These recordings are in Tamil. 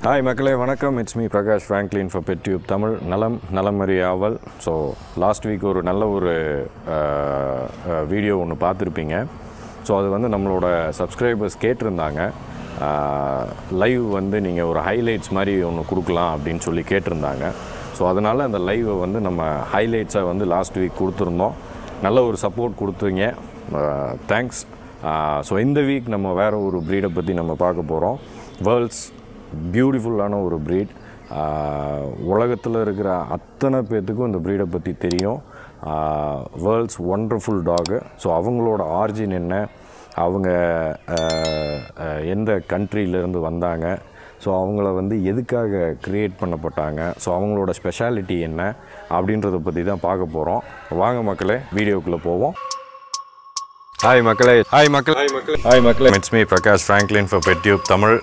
ஹாய் மக்களே வணக்கம் it's me Prakash Franklin for pet tube Tamil நலம் நலமறி ஆவல் ஸோ லாஸ்ட் வீக் ஒரு நல்ல ஒரு வீடியோ ஒன்று பார்த்துருப்பீங்க ஸோ அது வந்து நம்மளோட சப்ஸ்கிரைபர்ஸ் கேட்டிருந்தாங்க லைவ் வந்து நீங்கள் ஒரு ஹைலைட்ஸ் மாதிரி ஒன்று கொடுக்கலாம் அப்படின்னு சொல்லி கேட்டிருந்தாங்க ஸோ அதனால் அந்த லைவை வந்து நம்ம ஹைலைட்ஸை வந்து லாஸ்ட் வீக் கொடுத்துருந்தோம் நல்ல ஒரு சப்போர்ட் கொடுத்தீங்க தேங்க்ஸ் ஸோ இந்த வீக் நம்ம வேறு ஒரு ப்ரீடை பற்றி நம்ம பார்க்க போகிறோம் வேர்ல்ட்ஸ் பியூட்டிஃபுல்லான ஒரு ப்ரீட் உலகத்தில் இருக்கிற அத்தனை பேர்த்துக்கும் இந்த ப்ரீடை பற்றி தெரியும் வேர்ல்ட்ஸ் ஒண்டர்ஃபுல் டாகு ஸோ அவங்களோட ஆர்ஜின் என்ன அவங்க ஆஹ், ஆஹ், எந்த கண்ட்ரியிலேருந்து வந்தாங்க ஸோ அவங்கள வந்து எதுக்காக க்ரியேட் பண்ணப்பட்டாங்க ஸோ அவங்களோட ஸ்பெஷாலிட்டி என்ன அப்படின்றத பற்றி தான் பார்க்க போகிறோம் வாங்க மக்களே வீடியோக்குள்ளே போவோம் ஹாய் மக்களே ஹாய் மக்கள் ஹாய் மக்களே ஹாய் மக்களே it's me Prakash Franklin for PetTube Tamil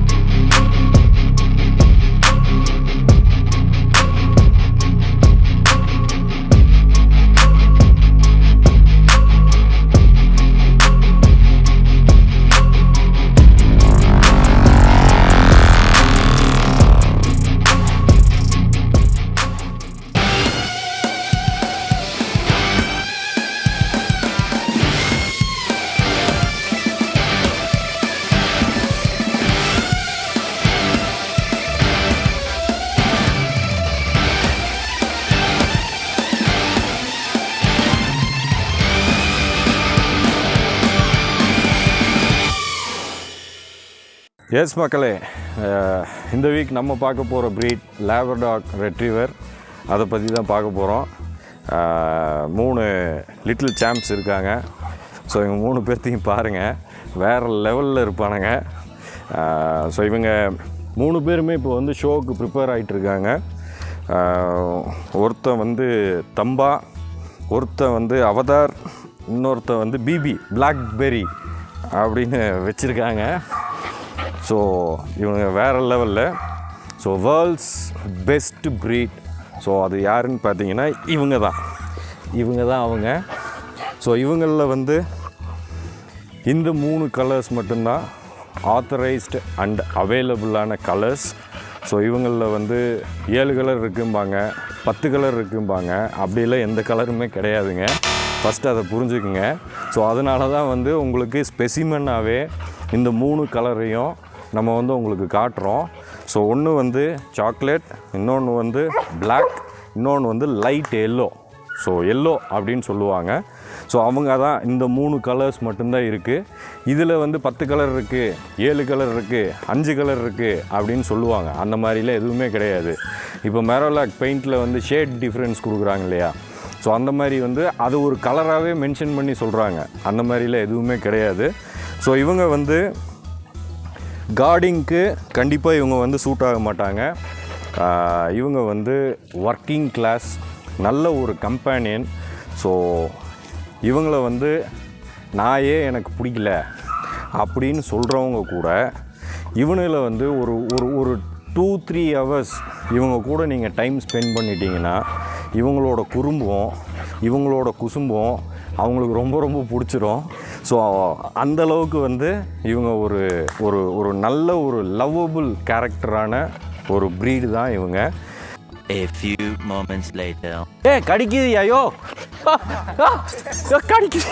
yes மக்களே அஹ், இந்த வீக் நம்ம பார்க்க போகிற ப்ரீட் லேபர்டாக் ரெட்ரீவர் அதை பற்றி தான் பார்க்க போகிறோம் மூணு லிட்டில் சாம்ப்ஸ் இருக்காங்க ஸோ இவங்க மூணு பேர்த்தையும் பாருங்கள் வேறு லெவலில் இருப்பானுங்க ஸோ இவங்க மூணு பேருமே இப்போ வந்து ஷோவுக்கு ப்ரிப்பேர் ஆகிட்டுருக்காங்க ஒருத்தன் வந்து தம்பா ஒருத்தன் வந்து அவதார் இன்னொருத்தன் வந்து பிபி பிளாக்பெரி அப்படின்னு வச்சுருக்காங்க ஸோ இவங்க வேறு லெவலில் so world's best breed so அது யாருன்னு பார்த்தீங்கன்னா இவங்க தான் இவங்க தான் அவங்க ஸோ இவங்களில் வந்து இந்த மூணு கலர்ஸ் மட்டும்தான் ஆத்தரைஸ்டு அண்ட் அவைலபிளான கலர்ஸ் ஸோ இவங்களில் வந்து ஏழு கலர் இருக்கும்பாங்க பத்து கலர் இருக்கும்பாங்க அப்படிலாம் எந்த கலருமே கிடையாதுங்க ஃபஸ்ட்டு அதை புரிஞ்சுக்குங்க ஸோ அதனால தான் வந்து உங்களுக்கு ஸ்பெசிமனாகவே இந்த மூணு கலரையும் நம்ம வந்து உங்களுக்கு காட்டுறோம் ஸோ ஒன்று வந்து சாக்லேட் இன்னொன்று வந்து Black இன்னொன்று வந்து லைட் எல்லோ ஸோ எல்லோ அப்படின்னு சொல்லுவாங்க ஸோ அவங்க தான் இந்த மூணு கலர்ஸ் மட்டும்தான் இருக்குது இதில் வந்து பத்து கலர் இருக்குது ஏழு கலர் இருக்குது அஞ்சு கலர் இருக்குது அப்படின்னு சொல்லுவாங்க அந்த மாதிரிலாம் எதுவுமே கிடையாது இப்போ மெரோலாக் பெயிண்டில் வந்து ஷேட் டிஃப்ரென்ஸ் கொடுக்குறாங்க இல்லையா ஸோ அந்த மாதிரி வந்து அது ஒரு கலராகவே மென்ஷன் பண்ணி சொல்கிறாங்க அந்த மாதிரிலாம் எதுவுமே கிடையாது ஸோ இவங்க வந்து கார்டிங்க்கு கண்டிப்பாக இவங்க வந்து சூட் ஆக மாட்டாங்க ஆஹ் இவங்க வந்து ஒர்க்கிங் கிளாஸ் நல்ல ஒரு கம்பேனியன் ஸோ இவங்கள வந்து நாயே எனக்கு பிடிக்கல அப்படின்னு சொல்கிறவங்க கூட இவனுல வந்து ஒரு ஒரு ஒரு டூ த்ரீ ஹவர்ஸ் இவங்க கூட நீங்கள் டைம் ஸ்பெண்ட் பண்ணிட்டீங்கன்னா இவங்களோட குறும்பும் இவங்களோட குசும்பும் அவங்களுக்கு ரொம்ப ரொம்ப பிடிச்சிரும் ஸோ அந்த அளவுக்கு வந்து இவங்க ஒரு ஒரு ஒரு நல்ல ஒரு லவ்வபிள் கேரக்டரான ஒரு ப்ரீடு தான் இவங்க A few moments later. ஏ கடிக்குது ஐயோ கடிக்குது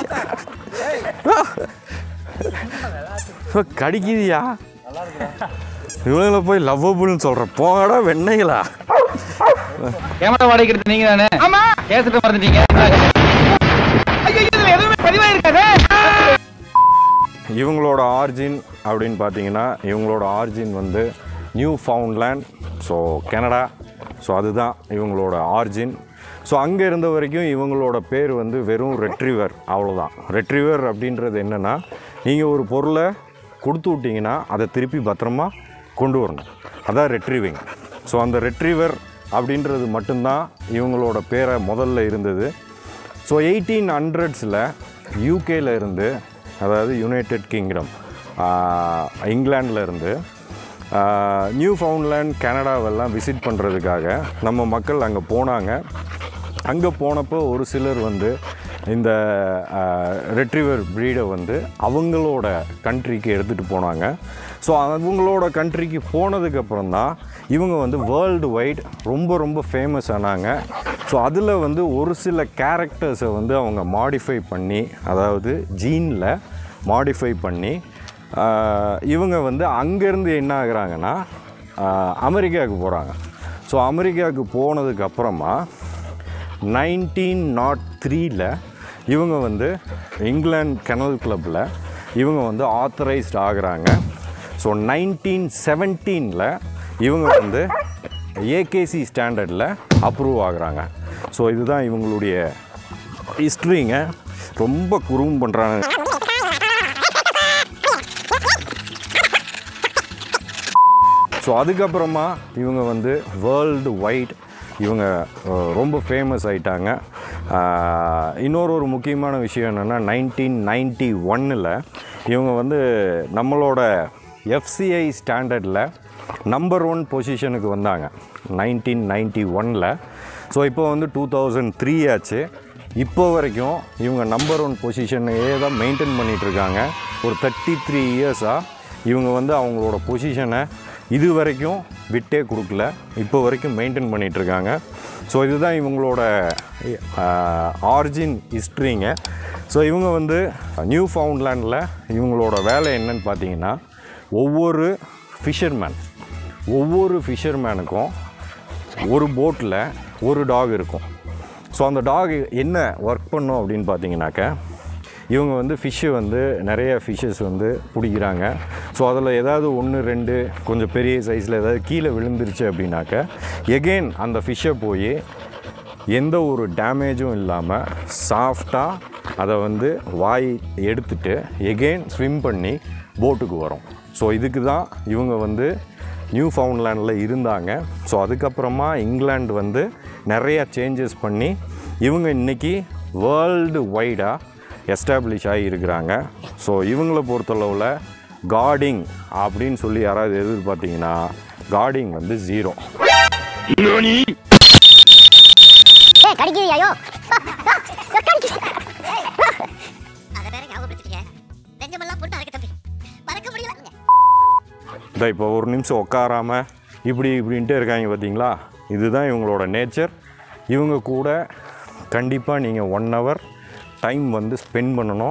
கடிக்குதியா இவங்கள போய் லவ்வபுள்னு சொல்கிற போங்கடா வெண்ணைகளா கேமரா வாடகைக்கு நீங்க தானே ஆமா கேசட்ட மறந்துட்டீங்க ஐயோ இதுல எதுவுமே பதிவா இருக்காதே இவங்களோட ஆர்ஜின் அப்படின்னு பார்த்தீங்கன்னா இவங்களோட ஆர்ஜின் வந்து நியூ ஃபவுண்ட்லேண்ட் ஸோ கனடா ஸோ அதுதான் இவங்களோட ஆர்ஜின் ஸோ அங்கே இருந்த வரைக்கும் இவங்களோட பேர் வந்து வெறும் ரெட்ரிவர் அவ்வளோதான் ரெட்ரிவர் அப்படின்றது என்னென்னா நீங்கள் ஒரு பொருளை கொடுத்து விட்டீங்கன்னா அதை திருப்பி பத்திரமா கொண்டு வரணும் அதான் ரெட்ரிவிங் ஸோ அந்த ரெட்ரிவர் அப்படின்றது மட்டும்தான் இவங்களோட பேரை முதல்ல இருந்தது ஸோ எயிட்டீன் ஹண்ட்ரட்ஸில் யூகேல இருந்து அதாவது யுனைடெட் கிங்டம் இங்கிலாண்டில் இருந்து நியூ ஃபவுண்ட்லேண்ட் கனடாவெல்லாம் விசிட் பண்ணுறதுக்காக நம்ம மக்கள் அங்கே போனாங்க அங்கே போனப்போ ஒரு சிலர் வந்து இந்த ரெட்ரிவர் ப்ரீடை வந்து அவங்களோட கண்ட்ரிக்கு எடுத்துகிட்டு போனாங்க ஸோ அவங்களோட கண்ட்ரிக்கு போனதுக்கப்புறம் தான் இவங்க வந்து வேர்ல்டு வைட் ரொம்ப ரொம்ப ஃபேமஸ் ஆனாங்க ஸோ அதில் வந்து ஒரு சில கேரக்டர்ஸை வந்து அவங்க மாடிஃபை பண்ணி அதாவது ஜீனில் மாடிஃபை பண்ணி ஆஹ், இவங்க வந்து அங்கேருந்து என்ன ஆகுறாங்கன்னா ஆஹ், அமெரிக்காவுக்கு போகிறாங்க ஸோ அமெரிக்காவுக்கு போனதுக்கு அப்புறமா நைன்டீன் நாட் த்ரீல இவங்க வந்து இங்கிலாந்து கெனல் கிளப்பில் இவங்க வந்து ஆத்தரைஸ்ட் ஆகுறாங்க ஸோ நைன்டீன் செவன்டீனில் இவங்க வந்து ஏகேசி ஸ்டாண்டர்டில் அப்ரூவ் ஆகுறாங்க ஸோ இதுதான் இவங்களுடைய ஹிஸ்ட்ரிங்க ரொம்ப குறும் பண்ணுறாங்க ஸோ அதுக்கப்புறமா இவங்க வந்து வேர்ல்டு வைட் இவங்க அஹ், ரொம்ப ஃபேமஸ் ஆயிட்டாங்க ஆஹ், இன்னொரு ஒரு முக்கியமான விஷயம் என்னென்னா நைன்டீன் நைன்டி ஒன்னில் இவங்க வந்து நம்மளோட எஃப்சிஐ ஸ்டாண்டர்டில் நம்பர் ஒன் பொசிஷனுக்கு வந்தாங்க நைன்டீன் நைன்டி ஒனில் ஸோ இப்போ வந்து டூ தௌசண்ட் த்ரீ ஆச்சு இப்போ வரைக்கும் இவங்க நம்பர் ஒன் பொசிஷனையே தான் மெயின்டைன் பண்ணிகிட்ருக்காங்க ஒரு தேர்ட்டி த்ரீ இயர்ஸாக இவங்க வந்து அவங்களோட பொசிஷனை இது வரைக்கும் விட்டே கொடுக்கல இப்போ வரைக்கும் மெயின்டைன் பண்ணிகிட்ருக்காங்க ஸோ இதுதான் இவங்களோட ஆரிஜின் ஹிஸ்ட்ரிங்க ஸோ இவங்க வந்து நியூ ஃபவுண்ட்லேண்டில் இவங்களோட வேலை என்னன்னு பார்த்தீங்கன்னா ஒவ்வொரு ஃபிஷர்மேன் ஒவ்வொரு ஃபிஷர்மேனுக்கும் ஒரு போட்டில் ஒரு டாக் இருக்கும் ஸோ அந்த டாக் என்ன ஒர்க் பண்ணும் அப்படின்னு பார்த்தீங்கன்னாக்க இவங்க வந்து ஃபிஷ்ஷு வந்து நிறைய ஃபிஷ்ஷஸ் வந்து பிடிக்கிறாங்க ஸோ அதில் ஏதாவது ஒன்று ரெண்டு கொஞ்சம் பெரிய சைஸில் ஏதாவது கீழே விழுந்துருச்சு அப்படின்னாக்க எகெயின் அந்த ஃபிஷ்ஷை போய் எந்த ஒரு டேமேஜும் இல்லாமல் சாஃப்டாக அதை வந்து வாய் எடுத்துட்டு எகெயின் ஸ்விம் பண்ணி போட்டுக்கு வரும் ஸோ இதுக்கு தான் இவங்க வந்து நியூ ஃபவுண்ட்லேண்டில் இருந்தாங்க ஸோ அதுக்கப்புறமா இங்கிலாந்து வந்து நிறையா சேஞ்சஸ் பண்ணி இவங்க இன்றைக்கி வேர்ல்டு வைடாக எஸ்டாப்ளிஷ் ஆகி இருக்கிறாங்க ஸோ இவங்கள பொறுத்தளவில் கார்டிங் அப்படின்னு சொல்லி யாராவது எதிர்பார்த்தீங்கன்னா கார்டிங் வந்து ஜீரோ ஏய் கடிக்குதியாயோ கடிக்குது அதை வேற ஞாபகப்படுத்திட்டீங்க நெஞ்சமெல்லாம் போட்டு அரைக்க தம்பி மறக்க முடியல இந்த இப்போ ஒரு நிமிஷம் உட்காராம இப்படி இப்படின்ட்டு இருக்காங்க பார்த்தீங்களா இதுதான் இவங்களோட நேச்சர் இவங்க கூட கண்டிப்பாக நீங்கள் ஒன் ஹவர் டைம் வந்து ஸ்பெண்ட் பண்ணணும்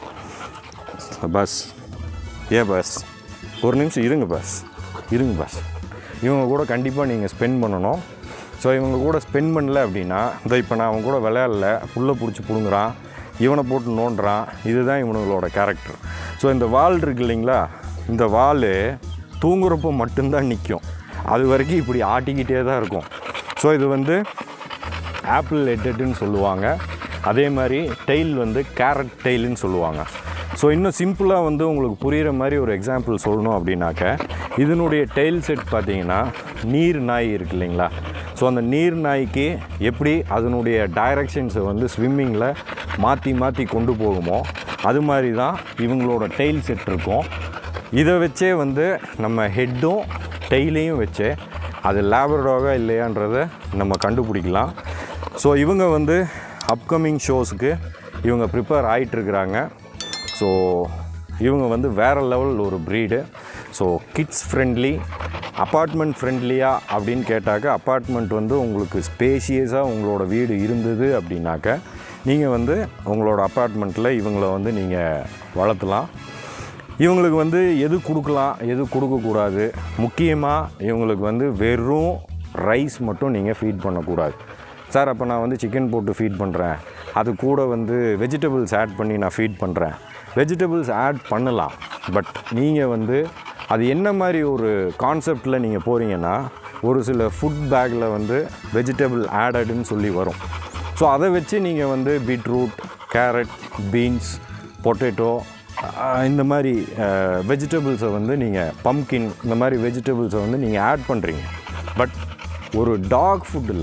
பஸ் ஏன் பஸ் ஒரு நிமிஷம் இருங்க பஸ் இருங்க பஸ் இவங்க கூட கண்டிப்பாக நீங்கள் ஸ்பெண்ட் பண்ணணும் ஸோ இவங்க கூட ஸ்பெண்ட் பண்ணல அப்படின்னா இந்த இப்போ நான் அவன் கூட விளையாடல புல்லை பிடிச்சி பிடுங்குறான் இவனை போட்டு நோண்டுறான் இதுதான் இவனுங்களோட கேரக்டர் ஸோ இந்த வால் இருக்கு இல்லைங்களா இந்த வால் தூங்குறப்போ மட்டும்தான் நிற்கும் அது வரைக்கும் இப்படி ஆட்டிக்கிட்டே தான் இருக்கும் ஸோ இது வந்து ஆப்பிள் ஹெட்டட்னு சொல்லுவாங்க அதே மாதிரி டெய்ல் வந்து கேரட் டெய்லுன்னு சொல்லுவாங்க ஸோ இன்னும் சிம்பிளாக வந்து உங்களுக்கு புரிகிற மாதிரி ஒரு எக்ஸாம்பிள் சொல்லணும் அப்படின்னாக்க இதனுடைய டெய்ல் செட் பார்த்தீங்கன்னா நீர் நாய் இருக்கு இல்லைங்களா ஸோ அந்த நீர் நாய்க்கு எப்படி அதனுடைய டைரக்ஷன்ஸை வந்து ஸ்விம்மிங்கில் மாற்றி மாற்றி கொண்டு போகுமோ அது மாதிரி தான் இவங்களோட டெய்ல் செட் இருக்கும் இதை வச்சே வந்து நம்ம ஹெட்டும் டெய்லையும் வச்சு அது லேபரடாகா இல்லையான்றதை நம்ம கண்டுபிடிக்கலாம் ஸோ இவங்க வந்து அப்கமிங் ஷோஸுக்கு இவங்க ப்ரிப்பேர் ஆகிட்டுருக்குறாங்க ஸோ இவங்க வந்து வேறு லெவல் ஒரு breed so kids friendly apartment ஃப்ரெண்ட்லியா அப்படின்னு கேட்டாக்க அப்பார்ட்மெண்ட் வந்து உங்களுக்கு ஸ்பேஷியஸாக உங்களோட வீடு இருந்தது அப்படின்னாக்க நீங்கள் வந்து உங்களோட அப்பார்ட்மெண்ட்டில் இவங்கள வந்து நீங்கள் வளர்த்தலாம் இவங்களுக்கு வந்து எது கொடுக்கலாம் எது கொடுக்கக்கூடாது முக்கியமாக இவங்களுக்கு வந்து வெறும் ரைஸ் மட்டும் நீங்கள் ஃபீட் பண்ணக்கூடாது சார் அப்போ நான் வந்து சிக்கன் போட்டு ஃபீட் பண்ணுறேன் அது கூட வந்து வெஜிடபிள்ஸ் ஆட் பண்ணி நான் ஃபீட் பண்ணுறேன் வெஜிடபிள்ஸ் ஆட் பண்ணலாம் பட் நீங்கள் வந்து அது என்ன மாதிரி ஒரு கான்செப்டில் நீங்கள் போகிறீங்கன்னா ஒரு சில ஃபுட் பேக்கில் வந்து வெஜிடபிள் ஆடடுன்னு சொல்லி வரும் ஸோ அதை வச்சு நீங்கள் வந்து பீட்ரூட் கேரட் பீன்ஸ் பொட்டேட்டோ இந்த மாதிரி வெஜிடபிள்ஸை வந்து நீங்கள் பம்கின் இந்த மாதிரி வெஜிடபிள்ஸை வந்து நீங்கள் ஆட் பண்ணுறீங்க பட் ஒரு டாக் ஃபுட்டில்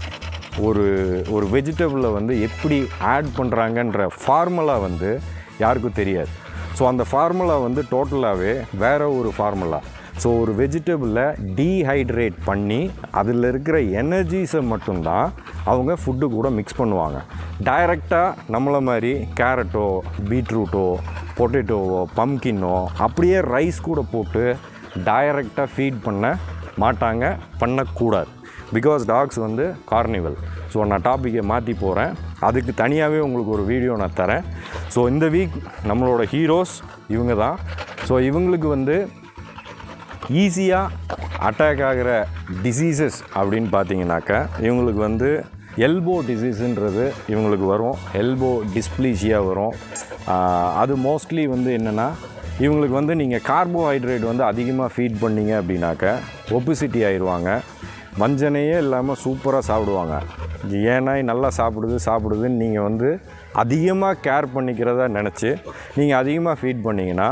ஒரு ஒரு வெஜிடபிளை வந்து எப்படி ஆட் பண்ணுறாங்கன்ற ஃபார்முலா வந்து யாருக்கும் தெரியாது ஸோ அந்த ஃபார்முலா வந்து டோட்டலாகவே வேறு ஒரு ஃபார்முலா ஸோ ஒரு வெஜிடபிளை டீஹைட்ரேட் பண்ணி அதில் இருக்கிற எனர்ஜிஸை மட்டும்தான் அவங்க ஃபுட்டு கூட மிக்ஸ் பண்ணுவாங்க டைரெக்டாக நம்மளை மாதிரி கேரட்டோ பீட்ரூட்டோ பொட்டேட்டோவோ பம்கின்னோ அப்படியே ரைஸ் கூட போட்டு டைரெக்டாக ஃபீட் பண்ண மாட்டாங்க பண்ணக்கூடாது பிகாஸ் டாக்ஸ் வந்து கார்னிவல் ஸோ நான் டாப்பிக்கை மாற்றி போகிறேன் அதுக்கு தனியாகவே உங்களுக்கு ஒரு வீடியோ நான் தரேன் ஸோ இந்த வீக் நம்மளோட ஹீரோஸ் இவங்க தான் ஸோ இவங்களுக்கு வந்து ஈஸியாக அட்டாக் ஆகிற டிசீசஸ் அப்படின்னு பார்த்தீங்கன்னாக்கா இவங்களுக்கு வந்து எல்போ டிசீஸுன்றது இவங்களுக்கு வரும் எல்போ டிஸ்ப்ளீஷியா வரும் ஆஹ் அது மோஸ்ட்லி வந்து என்னென்னா இவங்களுக்கு வந்து நீங்கள் கார்போஹைட்ரேட் வந்து அதிகமாக ஃபீட் பண்ணீங்க அப்படின்னாக்கா ஒபிசிட்டி ஆயிடுவாங்க வஞ்சனையே இல்லாமல் சூப்பராக சாப்பிடுவாங்க ஏன்னா நல்லா சாப்பிடுது சாப்பிடுதுன்னு நீங்கள் வந்து அதிகமாக கேர் பண்ணிக்கிறதா நினச்சி நீங்கள் அதிகமாக ஃபீட் பண்ணிங்கன்னா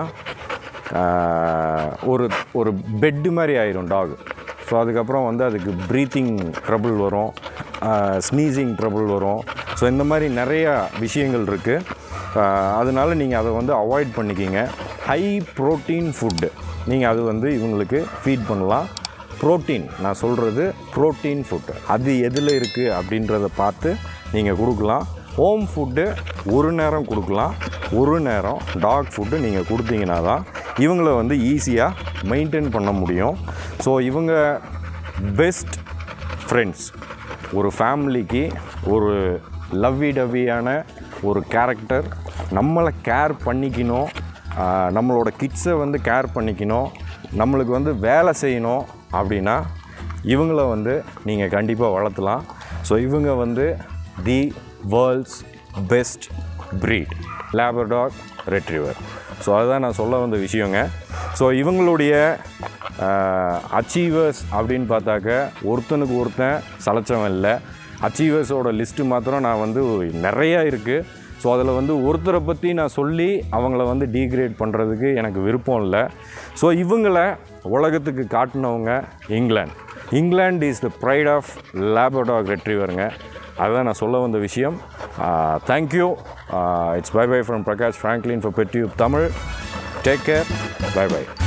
ஆஹ், ஒரு ஒரு பெட்டு மாதிரி ஆயிரும் டாக் ஸோ அதுக்கப்புறம் வந்து அதுக்கு ப்ரீத்திங் ட்ரபிள் வரும் ஸ்னீசிங் ட்ரபிள் வரும் ஸோ இந்த மாதிரி நிறையா விஷயங்கள் இருக்குது அதனால நீங்கள் அதை வந்து அவாய்ட் பண்ணிக்கிங்க ஹை ப்ரோட்டீன் ஃபுட்டு நீங்கள் அது வந்து இவங்களுக்கு ஃபீட் பண்ணலாம் புரோட்டீன் நான் சொல்கிறது புரோட்டீன் ஃபுட்டு அது எதில் இருக்குது அப்படின்றத பார்த்து நீங்கள் கொடுக்கலாம் ஹோம் ஃபுட்டு ஒரு நேரம் கொடுக்கலாம் ஒரு நேரம் டாக் ஃபுட்டு நீங்கள் கொடுத்தீங்கன்னா தான் இவங்கள வந்து ஈஸியாக மெயின்டைன் பண்ண முடியும் ஸோ இவங்க பெஸ்ட் ஃப்ரெண்ட்ஸ் ஒரு ஃபேமிலிக்கு ஒரு லவ்வி டவ்வியான ஒரு கேரக்டர் நம்மளை கேர் பண்ணிக்கணும் ஆஹ் நம்மளோட கிட்ஸை வந்து கேர் பண்ணிக்கணும் நம்மளுக்கு வந்து வேலை செய்யணும் அப்படின்னா இவங்கள வந்து நீங்கள் கண்டிப்பாக வளர்த்தலாம் ஸோ இவங்க வந்து the world's best breed Labrador retriever so அதுதான் நான் சொல்ல வந்த விஷயங்க ஸோ இவங்களுடைய அச்சீவர்ஸ் அப்படின்னு பார்த்தாக்க ஒருத்தனுக்கு ஒருத்தன் சலைச்சவன் இல்லை அச்சீவர்ஸோட லிஸ்ட்டு மாத்திரம் நான் வந்து நிறையா இருக்குது ஸோ அதில் வந்து ஒருத்தரை பற்றி நான் சொல்லி அவங்கள வந்து டீக்ரேட் பண்ணுறதுக்கு எனக்கு விருப்பம் இல்லை ஸோ இவங்கள உலகத்துக்கு காட்டினவங்க England England is the pride of Labrador ரெட்ரிவருங்க அதுதான் நான் சொல்ல வந்த விஷயம் thank you it's bye bye from Prakash Franklin for PetTube Tamil take care bye by